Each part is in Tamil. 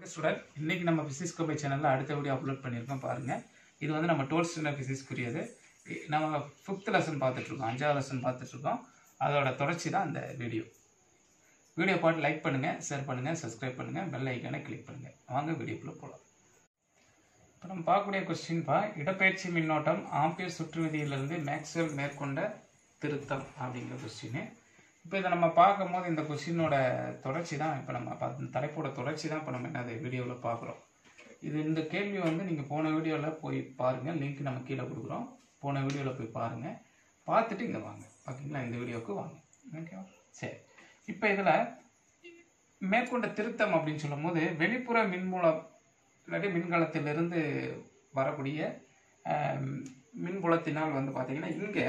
ஸ்டூடெண்ட் இன்னைக்கு நம்ம பிசிக்ஸ் கோபை சேனலில் அடுத்த வீடியோ அப்லோட் பண்ணியிருக்கோம் பாருங்கள் இது வந்து நம்ம டுவெல்த் ஸ்டாண்டர்ட் பிசிக்ஸ்க்குரியது இ- நம்ம ஃபிஃப்த் லெசன் பார்த்துட்ருக்கோம் அஞ்சாவது லெசன் பார்த்துட்ருக்கோம் அதோட தொடர்ச்சி தான் இந்த வீடியோ வீடியோ பார்த்து லைக் பண்ணுங்கள் ஷேர் பண்ணுங்கள் சப்ஸ்கிரைப் பண்ணுங்கள் பெல் ஐக்கானை கிளிக் பண்ணுங்கள் வாங்க வீடியோக்குள்ளே போகலாம் இப்போ நம்ம பார்க்கக்கூடிய கொஸ்டின் பா இடப்பெயர்ச்சி மின்னோட்டம் ஆம்பியர் சுற்று விதியிலிருந்து மேக்ஸ்வெல் மேற்கொண்ட திருத்தம் அப்படிங்கிற கொஸ்டின் இப்போ இதை நம்ம பார்க்கும்போது இந்த கொஸ்டினோட தொடர்ச்சி தான் இப்போ நம்ம பார்த்த இந்த தலைப்போட தொடர்ச்சி தான் இப்போ நம்ம என்னது வீடியோவில் பார்க்குறோம் இது இந்த கேள்வி வந்து நீங்கள் போன வீடியோவில் போய் பாருங்கள் லிங்க் நம்ம கீழே கொடுக்குறோம் போன வீடியோவில் போய் பாருங்கள் பார்த்துட்டு இங்கே வாங்க ஓகேங்களா இந்த வீடியோவுக்கு வாங்க ஓகேவா சரி இப்போ இதில் மேற்கொண்ட திருத்தம் அப்படின்னு சொல்லும்போது வெளிப்புற மின்மூலம் இல்லாட்டி மின்கலத்திலிருந்து வரக்கூடிய ஆம், மின்புலத்தினால் வந்து பார்த்தீங்கன்னா இங்கே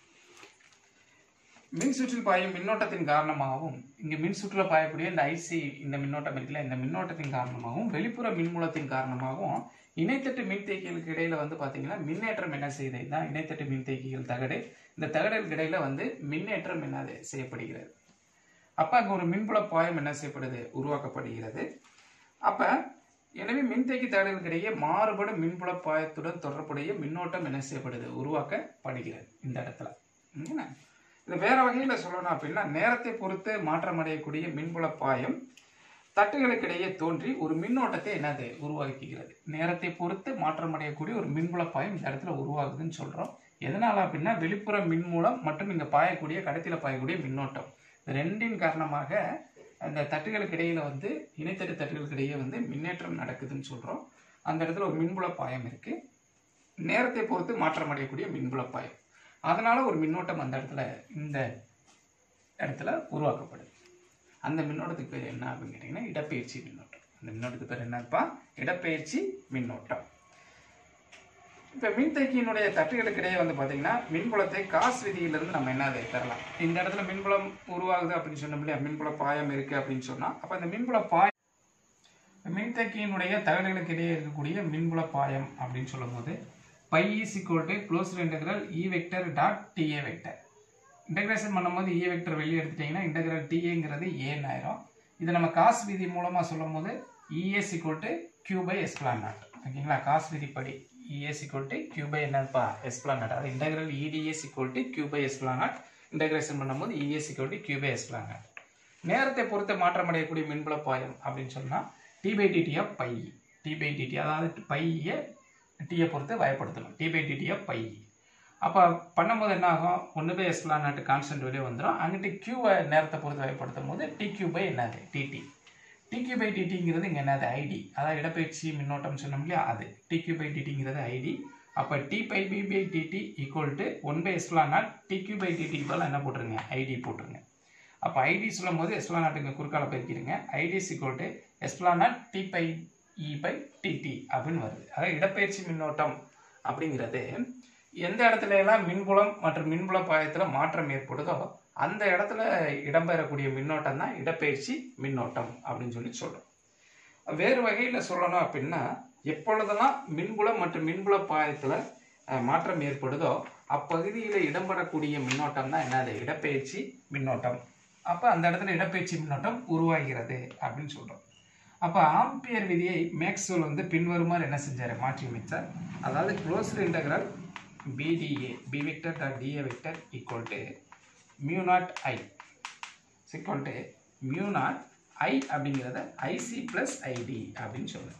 மின் சுற்றில் பாயும் மின்னோட்டத்தின் காரணமாகவும் இங்கே மின் சுற்றுல பாயக்கூடிய இந்த ஐசி இந்த மின்னோட்டம் இருக்குல்ல இந்த மின்னோட்டத்தின் காரணமாகவும் வெளிப்புற மின்மூலத்தின் காரணமாகவும் இணைத்தட்டு மின்தேக்கிகளுக்கு இடையில வந்து பார்த்தீங்கன்னா மின்னேற்றம் என்ன செய்யுது இதுதான் இணைத்தட்டு மின்தேக்கிகள் தகடு இந்த தகடுகளுக்கு இடையில வந்து மின்னேற்றம் என்ன செய்யப்படுகிறது அப்போ அங்கே ஒரு மின்புல பாயம் என்ன செய்யப்படுது உருவாக்கப்படுகிறது அப்போ எனவே மின்தேக்கி தகடுகளுக்கு இடையே மாறுபடும் மின்புல பாயத்துடன் தொடர்புடைய மின்னோட்டம் என்ன செய்யப்படுது உருவாக்கப்படுகிறது இந்த இடத்துல என்ன? இது வேற வகையில் சொல்லணும் அப்படின்னா நேரத்தை பொறுத்து மாற்றமடையக்கூடிய மின்புல பாயம் தட்டுகளுக்கு இடையே தோன்றி ஒரு மின்னோட்டத்தை என்னது உருவாக்குகிறது நேரத்தை பொறுத்து மாற்றமடையக்கூடிய ஒரு மின்புல பாயம் இந்த இடத்துல உருவாகுதுன்னு சொல்றோம் எதனால அப்படின்னா வெளிப்புற மின்மூலம் மற்றும் இங்க பாயக்கூடிய கடத்தில பாயக்கூடிய மின்னோட்டம் இந்த ரெண்டின் காரணமாக அந்த தட்டுகளுக்கு இடையில வந்து இணைத்தட்டு தட்டுகளுக்கு இடையே வந்து மின்னேற்றம் நடக்குதுன்னு சொல்றோம் அந்த இடத்துல ஒரு மின்புல பாயம் இருக்கு நேரத்தை பொறுத்து மாற்றமடையக்கூடிய மின்புல பாயம் அதனால ஒரு மின்னோட்டம் அந்த இடத்துல இந்த இடத்துல உருவாக்கப்படுது அந்த மின்னோட்டத்துக்கு பேர் என்ன அப்படின்னு கேட்டிங்கன்னா இடப்பெயர்ச்சி மின்னோட்டம் அந்த மின்னோட்டத்துக்கு பேர் என்னப்பா இடப்பெயர்ச்சி மின்னோட்டம் இப்போ மின்தேக்கியினுடைய தட்டுகளுக்கு இடையே வந்து பார்த்தீங்கன்னா மின்புலத்தை காஸ் விதியிலிருந்து நம்ம என்ன அதை பெறலாம் இந்த இடத்துல மின்புலம் உருவாகுது அப்படின்னு சொன்னோம் இல்லையா மின்புல பாயம் இருக்கு அப்படின்னு சொன்னால் அப்போ இந்த மின்புல பாயம் மின்தேக்கியினுடைய தகடுகளுக்கு இடையே இருக்கக்கூடிய மின்புல பாயம் அப்படின்னு சொல்லும்போது phi is equal to close integral E vector dot d A vector integration பண்ணும்போது ஏ வெக்டர் வெளியே எடுத்துட்டீங்கன்னா இன்டகிரல் டிஏங்கிறது ஏன்னு ஆயிரும் இதை நம்ம காஸ் விதி மூலமாக சொல்லும்போது is equal to q by epsilon nought ஓகேங்களா காஸ் விதிப்படி is equal to q by என்னப்பா எஸ்பிளான் நாட் அது integral E dS equal to q by epsilon nought integration பண்ணும்போது is equal to q by epsilon nought நேரத்தை பொறுத்து மாற்றமடையக்கூடிய மின்புல பாயம் அப்படின்னு சொன்னால் d by dt of phi d by dt அதாவது பையை டியை பொறுத்து வயப்படுத்தணும் d by dt of phi அப்போ பண்ணும்போது என்ன ஆகும் ஒன்று பை எஸ்பிளான் நாட்டு கான்ஸ்டன்ட் வெளியே வந்துடும் அங்கிட்டு கியூவை நேரத்தை பொறுத்து வகைப்படுத்தும் போது டி கியூ பை என்னது டிடி டி கியூ பை டிடிங்கிறது இங்கே என்னது ஐடி அதாவது இடப்பெயர்ச்சி மின்னோட்டம் சொன்னோம் இல்லையா அது டி கியூ பை டிடிங்கிறது ஐடி அப்போ d phi B by dt equal to one by epsilon nought d q by dt பதில் என்ன போட்டுருங்க ஐடி போட்டுருங்க அப்போ ஐடி சொல்லும் போது எஸ்பிளான் நாட்டுங்க குறுக்கால பெருக்கிடுங்க I d equal to epsilon nought d phi E by dt அப்படின்னு வருது அதாவது இடப்பெயர்ச்சி மின்னோட்டம் அப்படிங்கிறது எந்த இடத்துல எல்லாம் மின்புலம் மற்றும் மின்புல பாயத்தில் மாற்றம் ஏற்படுதோ அந்த இடத்துல இடம்பெறக்கூடிய மின்னோட்டம் தான் இடப்பெயர்ச்சி மின்னோட்டம் அப்படின்னு சொல்லி சொல்றோம் வேறு வகையில் சொல்லணும் அப்படின்னா எப்பொழுதெல்லாம் மின்புலம் மற்றும் மின்புல பாயத்தில் அஹ், மாற்றம் ஏற்படுதோ அப்பகுதியில் இடம்பெறக்கூடிய மின்னோட்டம் தான் என்னது இடப்பெயர்ச்சி மின்னோட்டம் அப்போ அந்த இடத்துல இடப்பெயர்ச்சி மின்னோட்டம் உருவாகிறது அப்படின்னு சொல்றோம் அப்போ ஆம்பியர் விதியை மேக்ஸ்வெல் வந்து பின்வருமாறு என்ன செஞ்சார் மாற்றி அமைச்சார் அதாவது closed integral B dA B vector dot d A vector equal to mu nought I equal to mu nought I அப்படிங்கிறத ஐசி ப்ளஸ் ஐடி அப்படின்னு சொல்லுது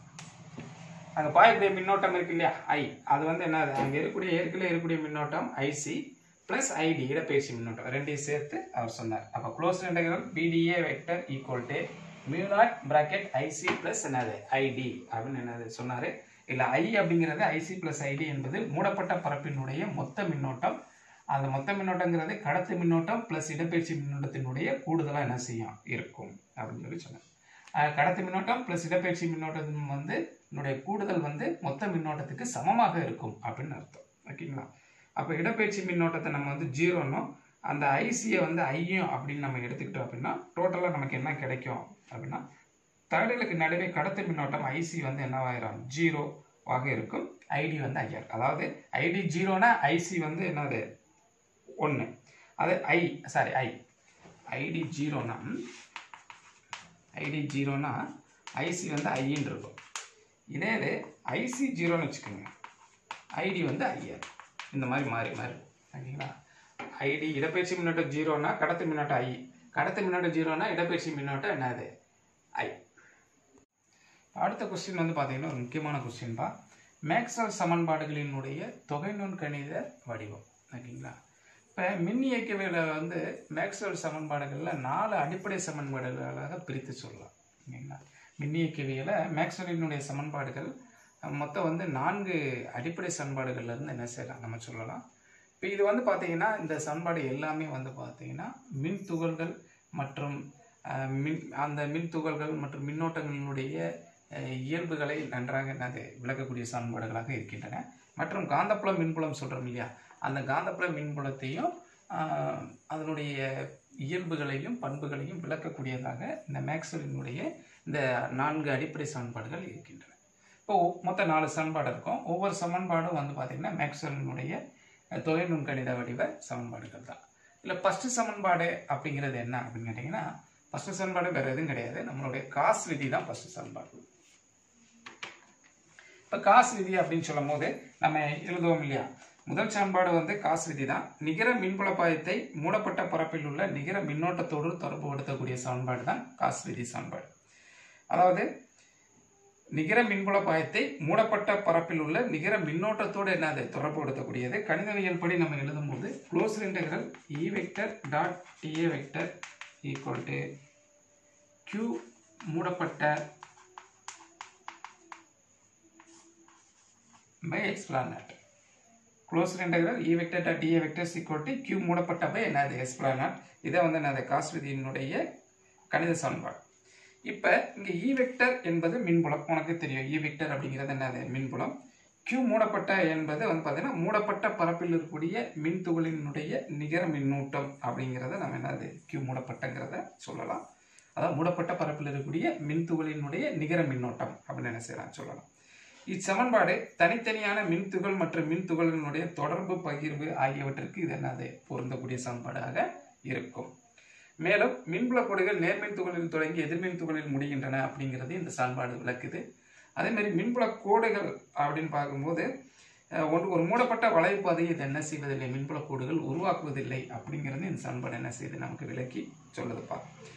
அங்கே பாயக்கூடிய மின்னோட்டம் இருக்கு இல்லையா ஐ அது வந்து என்ன அங்கே இருக்கக்கூடிய ஏற்கனவே இருக்கக்கூடிய மின்னோட்டம் ஐசி ப்ளஸ் ஐடி இடப்பெயர்ச்சி மின்னோட்டம் ரெண்டையும் சேர்த்து அவர் சொன்னார் அப்போ close integral B dA vector equal to mu nought bracket I c plus என்னது ஐடி அப்படின்னு என்னது சொன்னார் இல்லை ஐ அப்படிங்கிறது ஐசி ப்ளஸ் ஐடி என்பது மூடப்பட்ட பரப்பினுடைய மொத்த மின்னோட்டம் அந்த மொத்த மின்னோட்டங்கிறது கடத்து மின்னோட்டம் ப்ளஸ் இடப்பெயர்ச்சி மின்னோட்டத்தினுடைய கூடுதலாக என்ன செய்யும் இருக்கும் அப்படின்னு சொல்லி சொன்னேன் அஹ் கடத்து மின்னோட்டம் ப்ளஸ் இடப்பெயர்ச்சி மின்னோட்டம் வந்து என்னுடைய கூடுதல் வந்து மொத்த மின்னோட்டத்துக்கு சமமாக இருக்கும் அப்படின்னு அர்த்தம் ஓகேங்களா அப்போ இடப்பெயர்ச்சி மின்னோட்டத்தை நம்ம வந்து ஜீரோனும் அந்த ஐசியை வந்து ஐயும் அப்படின்னு நம்ம எடுத்துக்கிட்டோம் அப்படின்னா டோட்டலாக நமக்கு என்ன கிடைக்கும் அப்படின்னா தகடுகளுக்கு நடுவே கடத்து மின்னோட்டம் ஐசி வந்து என்னவாயிரும் ஜீரோவாக இருக்கும் ஐடி வந்து ஐஆர் அதாவது ஐடி ஜீரோனா ஐசி வந்து என்னது ஒன்று அது ஐ சாரி ஐ ஐடி ஜீரோனா ஐடி ஜீரோனா ஐசி வந்து ஐன்னு இருக்கும் இதே இது ஐசி ஜீரோன்னு வச்சுக்கோங்க ஐடி வந்து ஐஆர் இந்த மாதிரி மாறி மாறி ஓகேங்களா ஐடி இடப்பெயர்ச்சி மின்னோட்டம் ஜீரோனா கடத்து மின்னோட்டம் ஐ கடத்து மின்னோட்டம் ஜீரோனா இடப்பெயர்ச்சி மின்னோட்டம் என்னது ஐ அடுத்த கொஸ்டின் வந்து பார்த்தீங்கன்னா ஒரு முக்கியமான கொஸ்டின் தான் மேக்ஸ்வெல் சமன்பாடுகளினுடைய தொகை நுண்கணித வடிவம் ஓகேங்களா இப்போ மின் இயக்கவியல வந்து மேக்ஸ்வெல் சமன்பாடுகளில் நாலு அடிப்படை சமன்பாடுகளாக பிரித்து சொல்லலாம் ஓகேங்களா மின் இயக்கவியலை மேக்ஸ்வெல்லினுடைய சமன்பாடுகள் அஹ், மொத்தம் வந்து நான்கு அடிப்படை சமன்பாடுகள்ல இருந்து என்ன செய்யலாம் நம்ம சொல்லலாம் இப்போ இது வந்து பார்த்தீங்கன்னா இந்த சமன்பாடு எல்லாமே வந்து பார்த்தீங்கன்னா மின் துகள்கள் மற்றும் அஹ், மின் அந்த மின் துகள்கள் மற்றும் மின்னோட்டங்களினுடைய அஹ், இயல்புகளை நன்றாக என்னது விளக்கக்கூடிய சமன்பாடுகளாக இருக்கின்றன மற்றும் காந்தப்புல மின்புலம் சொல்கிறோம் இல்லையா அந்த காந்தப்புல மின்புலத்தையும் ஆஹ், அதனுடைய இயல்புகளையும் பண்புகளையும் விளக்கக்கூடியதாக இந்த மேக்ஸ்வெல்லினுடைய இந்த நான்கு அடிப்படை சமன்பாடுகள் இருக்கின்றன இப்போ மொத்தம் நாலு சமன்பாடு இருக்கும் ஒவ்வொரு சமன்பாடும் வந்து பார்த்திங்கன்னா மேக்ஸ்வெல்லினுடைய அஹ், தொகை நுண்கணித வடிவ சமன்பாடுகள் தான் இல்லை ஃபஸ்ட்டு சமன்பாடு அப்படிங்கிறது என்ன அப்படின்னு கேட்டிங்கன்னா ஃபஸ்ட்டு சமன்பாடு வேறு எதுவும் கிடையாது நம்மளுடைய காஸ் விதி தான் ஃபஸ்ட்டு சமன்பாடு இப்போ காஸ் விதி அப்படின்னு சொல்லும் போது நம்ம எழுதுவோம் இல்லையா முதல் சமன்பாடு வந்து காஸ் விதி தான் நிகர மின்புலப்பாயத்தை மூடப்பட்ட பரப்பில் உள்ள நிகர மின்னோட்டத்தோடு தொடர்புபடுத்தக்கூடிய சமன்பாடு தான் காஸ் விதி சமன்பாடு அதாவது நிகர மின்புலப்பாயத்தை மூடப்பட்ட பரப்பில் உள்ள நிகர மின்னோட்டத்தோடு என்னது தொடர்புபடுத்தக்கூடியது கணிதவியல் படி நம்ம எழுதும்போது close integral E vector dot d A vector equal to q மூடப்பட்ட by epsilon nought close integral E vector dot d A vector is equal to q மூடப்பட்ட பை என்னது எக்ஸ்பிளானட் இதை வந்து என்னது காஸ் விதியினுடைய கணித சமன்பாடு இப்போ இங்கே இ வெக்டர் என்பது மின்புலம் உனக்கு தெரியும் இ வெக்டர் அப்படிங்கிறது என்னது மின்புலம் கியூ மூடப்பட்ட என்பது வந்து பார்த்தீங்கன்னா மூடப்பட்ட பரப்பில் இருக்கக்கூடிய மின் துகளினுடைய நிகர மின்னூட்டம் அப்படிங்கிறத நம்ம என்னது கியூ மூடப்பட்டங்கிறத சொல்லலாம் அதாவது மூடப்பட்ட பரப்பில் இருக்கக்கூடிய மின் துகளினுடைய நிகர மின்னோட்டம் அப்படின்னு என்ன செய்யலாம் சொல்லலாம் இச்சமன்பாடு தனித்தனியான மின்துகள் மற்றும் மின்துகளினுடைய தொடர்பு பகிர்வு ஆகியவற்றிற்கு இது என்னது பொருந்தக்கூடிய சமன்பாடாக இருக்கும் மேலும் மின்புலக் கோடுகள் நேர்மின் துகளில் தொடங்கி எதிர்மின் துகளில் முடிகின்றன அப்படிங்கிறது இந்த சமன்பாடு விளக்குது அதே மாதிரி மின்புலக் கோடுகள் அப்படின்னு பார்க்கும்போது அஹ், ஒன்று ஒரு மூடப்பட்ட வளைவுப்பாதையை இது என்ன செய்வதில்லை மின்புலக் கோடுகள் உருவாக்குவதில்லை அப்படிங்கிறது இந்த சமன்பாடு என்ன செய்யுது நமக்கு விளக்கி சொல்லுதுப்பா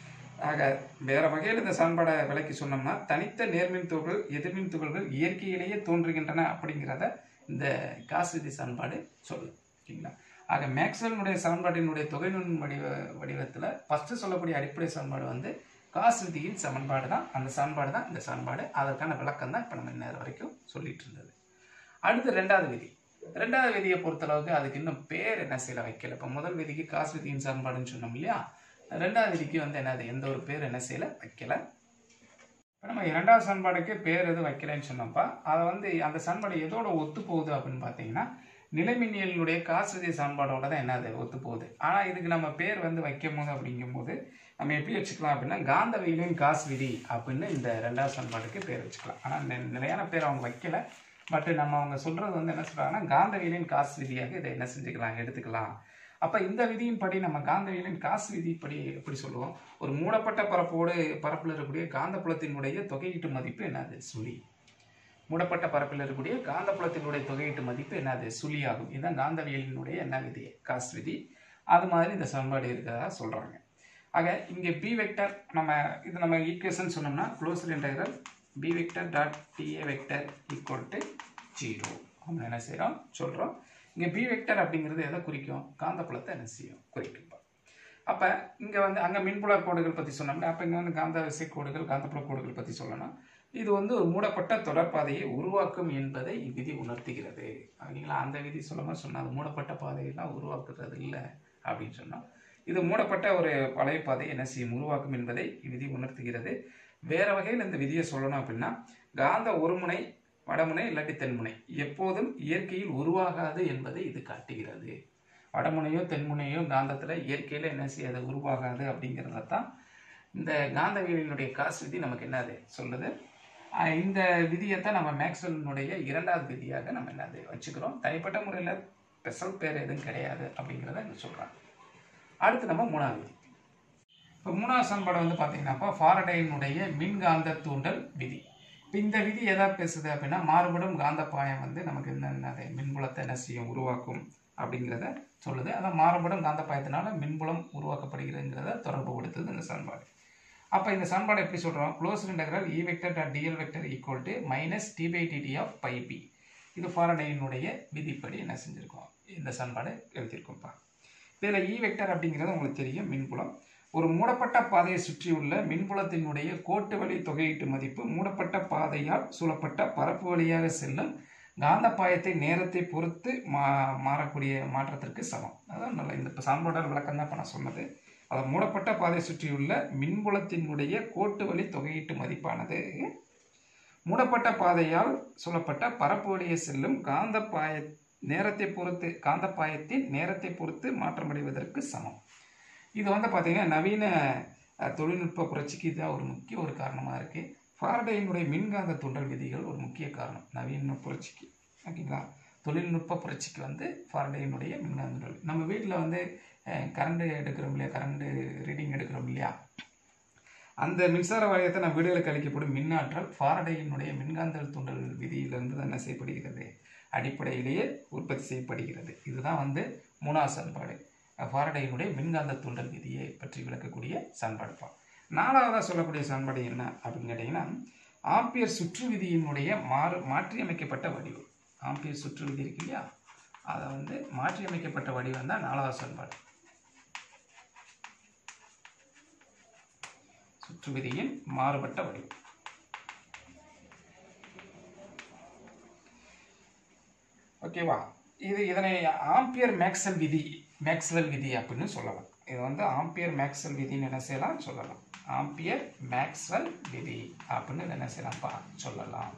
ஆக வேற வகையில் இந்த சமன்பாடை விளக்கி சொன்னோம்னா தனித்த நேர்மின் துகள் எதிர்மின் துகள்கள் இயற்கையிலேயே தோன்றுகின்றன அப்படிங்கிறத இந்த காசு விதி சமன்பாடு சொல்லு ஓகேங்களா ஆக மேக்ஸ்வெல்னுடைய சமன்பாட்டினுடைய தொகை நுண் வடிவ வடிவத்தில் ஃபஸ்ட்டு சொல்லக்கூடிய அடிப்படை சமன்பாடு வந்து காசு விதியின் சமன்பாடு தான் அந்த சமன்பாடு தான் இந்த சமன்பாடு அதற்கான விளக்கம் தான் இப்போ நம்ம நேரம் வரைக்கும் சொல்லிட்டு இருந்தது அடுத்து ரெண்டாவது விதி ரெண்டாவது விதியை பொறுத்தளவுக்கு அதுக்கு இன்னும் பேர் என்ன செய்யல வைக்கல இப்போ முதல் விதிக்கு காசு விதியின் சமன்பாடுன்னு சொன்னோம் இல்லையா ரெண்டாவது விதிக்கு வந்து என்னது எந்த ஒரு பேர் என்ன செய்யல வைக்கல இப்போ நம்ம இரண்டாவது சமன்பாடுக்கு பேர் எதுவும் வைக்கலன்னு சொன்னப்பா அதை வந்து அந்த சமன்பாடு எதோட ஒத்து போகுது அப்படின்னு பார்த்தீங்கன்னா நிலைமின்னியலினுடைய காசு விதி சமன்பாடோட தான் என்னது ஒத்து போகுது ஆனால் இதுக்கு நம்ம பேர் வந்து வைக்கும் போது அப்படிங்கும்போது நம்ம எப்படி வச்சுக்கலாம் அப்படின்னா காந்தவியலின் காசு விதி அப்படின்னு இந்த ரெண்டாவது சமன்பாடுக்கு பேர் வச்சுக்கலாம் ஆனால் நிலையான பேர் அவங்க வைக்கல பட் நம்ம அவங்க சொல்றது வந்து என்ன சொல்றாங்கன்னா காந்தவியலின் காசு விதியாக இதை என்ன செஞ்சுக்கலாம் எடுத்துக்கலாம் அப்ப இந்த விதியின் படி நம்ம காந்தவியலின் காசு விதிப்படி எப்படி சொல்லுவோம் ஒரு மூடப்பட்ட பரப்போடு பரப்பில் இருக்கக்கூடிய காந்தப்புலத்தினுடைய தொகையீட்டு மதிப்பு என்னது சுழி மூடப்பட்ட பரப்பில் இருக்கக்கூடிய காந்தப்புலத்தினுடைய தொகையீட்டு மதிப்பு என்னது சுழி ஆகும் இதுதான் காந்தவியலினுடைய என்ன விதி காசு விதி அது மாதிரி இந்த சமன்பாடு இருக்கிறதா சொல்றாங்க ஆக இங்கே பி வெக்டர் நம்ம இது நம்ம ஈக்குவேஷன் சொன்னோம்னா closed integral B vector dot d A vector equal to zero அப்படின்னு என்ன செய்கிறோம் சொல்கிறோம் இங்கே பி வெக்டர் அப்படிங்கிறது எதை குறிக்கும் காந்தப்புலத்தை என்ன செய்யும் குறிக்கும் அப்போ இங்கே வந்து அங்கே மின்புல கோடுகள் பற்றி சொன்னோம்னா அப்போ இங்கே வந்து காந்த விசை கோடுகள் காந்தப்புல கோடுகள் பற்றி சொல்லணும் இது வந்து ஒரு மூடப்பட்ட தொடர்பாதையை உருவாக்கும் என்பதை இவ்விதி உணர்த்துகிறது அப்படிங்களா அந்த விதி சொல்லாமல் சொன்னால் அது மூடப்பட்ட பாதையெல்லாம் உருவாக்குறது இல்லை அப்படின்னு சொன்னோம் இது மூடப்பட்ட ஒரு வளைய பாதை என்ன செய்யும் உருவாக்கும் என்பதை இவ்விதி உணர்த்துகிறது வேற வகையில் இந்த விதியை சொல்லணும் அப்படின்னா காந்த ஒருமுனை வடமுனை இல்லாட்டி தென்முனை எப்போதும் இயற்கையில் உருவாகாது என்பதை இது காட்டுகிறது வடமுனையோ தென்முனையோ காந்தத்தில் இயற்கையில் என்ன செய்யாது உருவாகாது அப்படிங்கிறத தான் இந்த காந்தவியலினுடைய காசு விதி நமக்கு என்னது சொல்லுது ஆஹ் இந்த விதியைத்தான் நம்ம மேக்ஸ்வெல்லினுடைய இரண்டாவது விதியாக நம்ம என்னது வச்சுக்கிறோம் தனிப்பட்ட முறையில் ஸ்பெஷல் பேர் எதுவும் கிடையாது அப்படிங்கிறத இங்க சொல்கிறாங்க அடுத்து நம்ம மூணாவது விதி இப்போ மூணாவது சமன்பாடு வந்து பார்த்தீங்கன்னாப்பா ஃபாரடேயினுடைய மின்காந்த தூண்டல் விதி இப்போ இந்த விதி எதா பேசுது அப்படின்னா மாறுபடும் காந்தப்பாயம் வந்து நமக்கு என்ன மின்புலத்தை என்ன செய்யும் உருவாக்கும் அப்படிங்கிறத சொல்லுது அதான் மாறுபடும் காந்தப்பாயத்தினால மின்புலம் உருவாக்கப்படுகிறதுங்கிறத தொடர்பு கொடுத்தது இந்த சமன்பாடு அப்போ இந்த சமன்பாடு எப்படி சொல்கிறோம் close integral E vector dot d l vector equal to minus d by dt of phi B இது ஃபாரடேயினுடைய விதிப்படி என்ன செஞ்சுருக்கோம் இந்த சமன்பாடு எழுதியிருக்கோம்ப்பா இதில் இ வெக்டர் அப்படிங்கிறது உங்களுக்கு தெரியும் மின்புலம் ஒரு மூடப்பட்ட பாதையை சுற்றியுள்ள மின்புலத்தினுடைய கோட்டு வழி தொகையீட்டு மதிப்பு மூடப்பட்ட பாதையால் சூழப்பட்ட பரப்பு வழியாக செல்லும் காந்தப்பாயத்தை நேரத்தை பொறுத்து மா மாறக்கூடிய மாற்றத்திற்கு சமம் அதான் நல்ல இந்த இப்போ சமன்பாடு விளக்கம் தான் இப்போ நான் சொன்னது அது மூடப்பட்ட பாதை சுற்றியுள்ள மின்புலத்தினுடைய கோட்டு வழி தொகையீட்டு மதிப்பானது மூடப்பட்ட பாதையால் சொல்லப்பட்ட பரப்பு வழியே செல்லும் காந்தப்பாய நேரத்தை பொறுத்து காந்தப்பாயத்தின் நேரத்தை பொறுத்து மாற்றமடைவதற்கு சமம் இது வந்து பார்த்திங்கன்னா நவீன அஹ், தொழில்நுட்ப புரட்சிக்கு இதுதான் ஒரு முக்கிய ஒரு காரணமாக இருக்குது ஃபாரடேயினுடைய மின்காந்த தூண்டல் விதிகள் ஒரு முக்கிய காரணம் நவீன புரட்சிக்கு ஓகேங்களா தொழில்நுட்ப புரட்சிக்கு வந்து ஃபாரடேயினுடைய மின்காந்த தூண்டல் நம்ம வீட்டில் வந்து கரண்ட் எடுக்கிறோம் இல்லையா கரண்ட் ரீடிங் எடுக்கிறோம் இல்லையா அந்த மின்சார வாரியத்தை நம்ம வீடுகளுக்கு அளிக்கப்படும் மின்னாற்றல் ஃபாரடேயினுடைய மின்காந்த தூண்டல் விதியிலிருந்து தான் என்ன செய்யப்படுகிறது அடிப்படையிலேயே உற்பத்தி செய்யப்படுகிறது இதுதான் வந்து மூணாவது சமன்பாடு ஃபாரடேயினுடைய மின்காந்த தூண்டல் விதியை பற்றி விளக்கக்கூடிய சமன்பாடுப்பா நாலாவதாக சொல்லக்கூடிய சமன்பாடு என்ன அப்படின்னு கேட்டிங்கன்னா ஆம்பியர் சுற்று விதியினுடைய மாறு மாற்றியமைக்கப்பட்ட வடிவம் ஆம்பியர் சுற்று விதி இருக்கு இல்லையா அதை வந்து மாற்றியமைக்கப்பட்ட வடிவம் தான் நாலாவது சமன்பாடு சுற்று விதியின் மாறுபட்ட வடிவம் ஓகேவா இது இதனை ஆம்பியர் மேக்சல் விதி மேக்ஸ்வெல் விதி அப்படின்னு சொல்லலாம் இது வந்து ஆம்பியர் மேக்ஸ்வெல் விதின்னு என்ன செய்யலாம் சொல்லலாம் ஆம்பியர் மேக்ஸ்வெல் விதி அப்படின்னு என்ன செய்யலாம்ப்பா சொல்லலாம்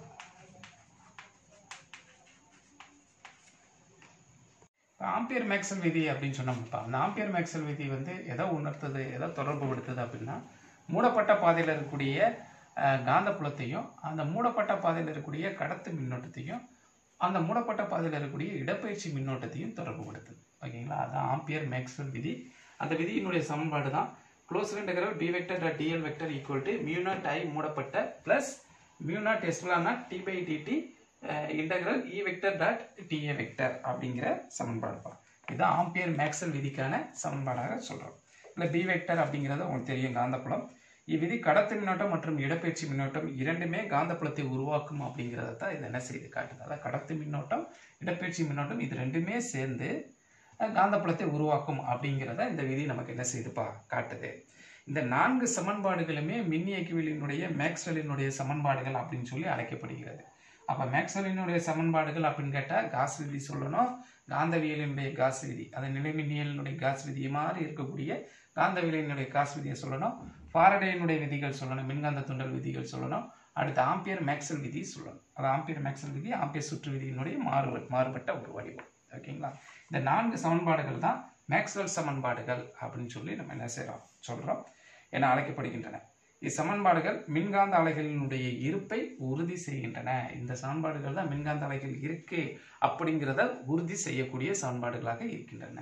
ஆம்பியர் மேக்சல் விதி அப்படின்னு சொன்னோம்ப்பா அந்த ஆம்பியர் மேக்சல் விதி வந்து எதை உணர்த்துது எதை தொடர்பு படுத்துது அப்படின்னா மூடப்பட்ட பாதையில் இருக்கக்கூடிய அஹ், காந்தப்புலத்தையும் அந்த மூடப்பட்ட பாதையில் இருக்கக்கூடிய கடத்து மின்னோட்டத்தையும் அந்த மூடப்பட்ட பாதையில் இருக்கக்கூடிய இடப்பெயர்ச்சி மின்னோட்டத்தையும் தொடர்பு படுத்துது ஓகேங்களா அதான் ஆம்பியர் மேக்ஸ்வெல் விதி அந்த விதியினுடைய சமன்பாடு தான் close integral B vector dot d l vector equal to mu nought I மூடப்பட்ட plus mu nought epsilon nought d by dt integral E vector dot d A vector அப்படிங்கிற சமன்பாடுப்பா இதுதான் ஆம்பியர் மேக்ஸ்வெல் விதிக்கான சமன்பாடாக சொல்கிறோம் இல்லை பி வெக்டர் அப்படிங்கிறது உங்களுக்கு தெரியும் காந்தப்புலம் இவ்விதி கடத்து மின்னோட்டம் மற்றும் இடப்பெயர்ச்சி மின்னோட்டம் இரண்டுமே காந்தப்புலத்தை உருவாக்கும் அப்படிங்கிறத தான் இது என்ன செய்து காட்டுது அதாவது கடத்து மின்னோட்டம் இடப்பெயர்ச்சி மின்னோட்டம் இது ரெண்டுமே சேர்ந்து அஹ், காந்தப்புலத்தை உருவாக்கும் அப்படிங்கிறத இந்த விதி நமக்கு என்ன செய்துப்பா காட்டுது இந்த நான்கு சமன்பாடுகளுமே மின்னியக்கிவியலினுடைய மேக்ஸ்வெல்லினுடைய சமன்பாடுகள் அப்படின்னு சொல்லி அழைக்கப்படுகிறது அப்போ மேக்ஸ்வெல்லினுடைய சமன்பாடுகள் அப்படின்னு கேட்டால் காஸ் விதி சொல்லணும் காந்தவியலினுடைய காஸ் விதி அது நிலைமின்னியலினுடைய காஸ் விதி மாதிரி இருக்கக்கூடிய காந்தவியலினுடைய காஸ் விதியை சொல்லணும் ஃபாரடேயினுடைய விதிகள் சொல்லணும் மின்காந்த துண்டல் விதிகள் சொல்லணும் அடுத்து ஆம்பியர் மேக்சல் விதி சொல்லணும் அது ஆம்பியர் மேக்சல் விதி ஆம்பியர் சுற்று விதியினுடைய மாறுப மாறுபட்ட ஒரு வடிவம் ஓகேங்களா இந்த நான்கு சமன்பாடுகள் தான் மேக்ஸ்வெல் சமன்பாடுகள் அப்படின்னு சொல்லி நம்ம என்ன செய்கிறோம் சொல்கிறோம் என அழைக்கப்படுகின்றன இச்சமன்பாடுகள் மின்காந்த அலைகளினுடைய இருப்பை உறுதி செய்கின்றன இந்த சமன்பாடுகள் தான் மின்காந்த அலைகள் இருக்கு அப்படிங்கிறத உறுதி செய்யக்கூடிய சமன்பாடுகளாக இருக்கின்றன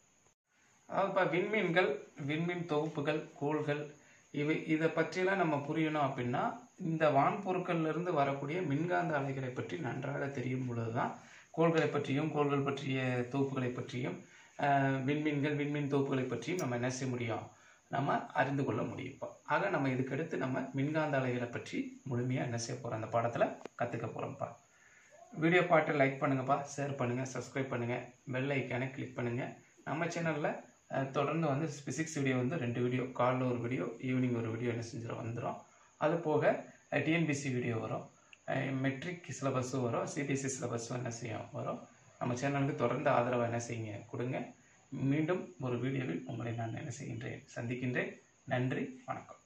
அதாவது இப்போ விண்மீன்கள் விண்மீன் தொகுப்புகள் கோள்கள் இவை இதை பற்றியெல்லாம் நம்ம புரியணும் அப்படின்னா இந்த வான்பொருட்கள்ல இருந்து வரக்கூடிய மின்காந்த அலைகளை பற்றி நன்றாக தெரியும் பொழுது தான் கோள்களை பற்றியும் கோள்கள் பற்றிய தொகுப்புகளை பற்றியும் ஆஹ், விண்மீன்கள் விண்மீன் தொகுப்புகளை பற்றியும் நம்ம என்ன செய்ய முடியும் நம்ம அறிந்து கொள்ள முடியும் இப்போ ஆக நம்ம இதுக்கடுத்து நம்ம மின்காந்த அலைகளை பற்றி முழுமையாக என்ன செய்ய போகிறோம் அந்த பாடத்தில் கற்றுக்க போகிறோம்ப்பா வீடியோ பாட்டை லைக் பண்ணுங்கப்பா ஷேர் பண்ணுங்கள் சப்ஸ்கிரைப் பண்ணுங்கள் பெல் ஐக்கானை கிளிக் பண்ணுங்கள் நம்ம சேனலில் தொடர்ந்து வந்து ஃபிசிக்ஸ் வீடியோ வந்து ரெண்டு வீடியோ காலைல ஒரு வீடியோ ஈவினிங் ஒரு வீடியோ என்ன செஞ்சிடும் வந்துடும் அது போக டிஎன்பிசி வீடியோ வரும் மெட்ரிக் சிலபஸும் வரும் சிபிஎஸ்சி சிலபஸும் என்ன செய்யும் வரும் நம்ம சேனலுக்கு தொடர்ந்து ஆதரவு என்ன செய்யுங்க கொடுங்க மீண்டும் ஒரு வீடியோவில் உங்களை நான் என்ன செய்கின்றேன் சந்திக்கின்றேன் நன்றி வணக்கம்